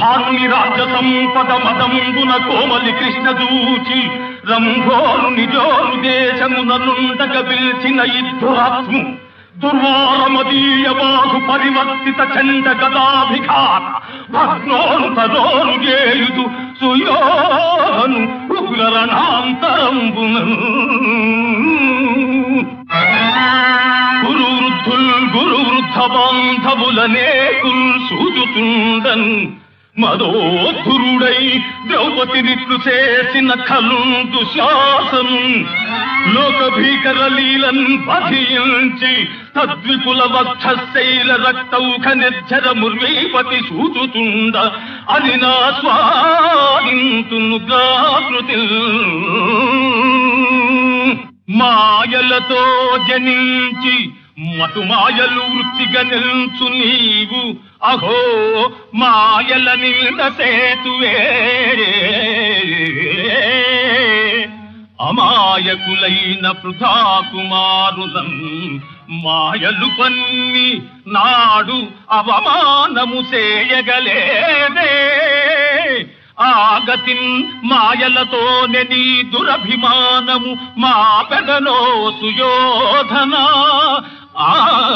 భానుని రాజ్య సంపద మదంబున కోమలి కృష్ణ దూచి రంభోరు నిజోరు దేశముననుండగ పిలిచిన ఇద్దురాత్ము దుర్వారమదీయ బాహు పరివర్తిత చండ గదాభిఘాత భగ్నోను తరోను చేయుదు సుయోను ఉగ్రరణాంతరంబునను గురు వృద్ధుల్ గురు వృద్ధ బాంధవులనే కుల్ సూచుతుండన్ మదోధురుడై ద్రౌపదినిట్లు చేసిన కలుందు శాసను లోక భీకర లీలన్ పధించి తద్విపుల వక్షశైల రక్తౌఖ నిర్జర ముర్వీపతి సూచుతుండ అది నా స్వాదింతును గాకృతి మాయలతో జనించి మటుమాయలు వృత్తిగా నిల్చు నీవు అహో మాయల నింద సేతువే అమాయకులైన పృథా కుమారులం మాయలు పన్ని నాడు అవమానము చేయగలేదే ఆగతిన్ మాయలతోనే నీ దురభిమానము మా పెదలో సుయోధన ఆ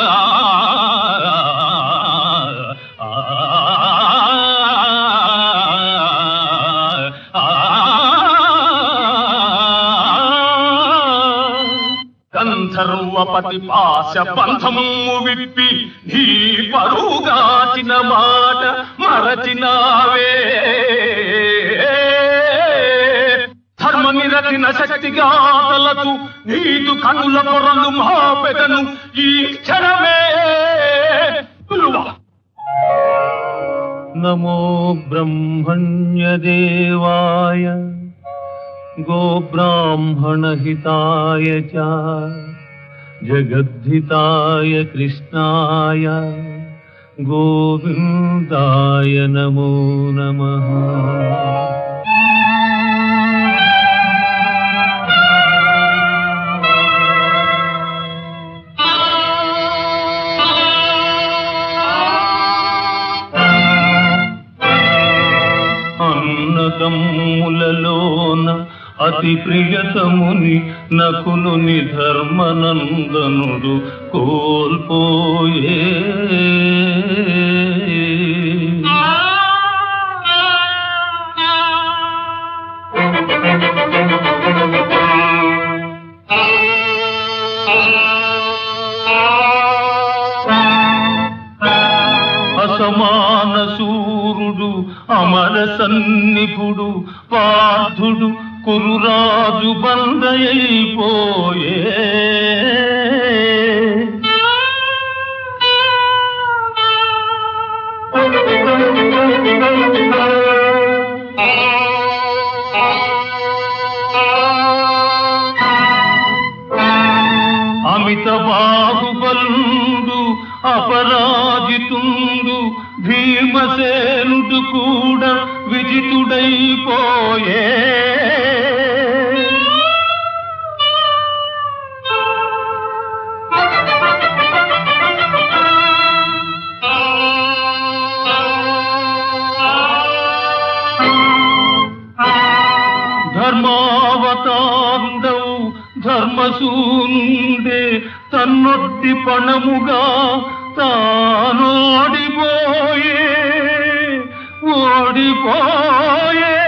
గంధర్వపతి పాశ బంధము విప్పి నీ పరుగాచిన మాట మరచినావే ధర్మ నిరతిన శక్తిగాతలకు నీదు కనుల పొరలు మా పెదను ఈ క్షణమే పిలువ నమో బ్రహ్మణ్యదేవాయ గోబ్రాహ్మణహితాయ చ జగద్ధితాయ కృష్ణాయ గోవిందాయ నమో నమః అన్నదమ్ములలోన అతి ప్రియతముని నకులుని ధర్మనందనుడు కోల్పోయే అసమాన సూరుడు అమర సన్నిపుడు పార్థుడు కురురాజు బందయైపోయే అమిత బాహుబలుడు అపరాజితుండు భీమసేనుడు కూడా విజితుడైపోయే ధర్మావతాండవు ధర్మసూనుండే తన్నొట్టి పణముగా తానోడిపోయే ఓడిపోయే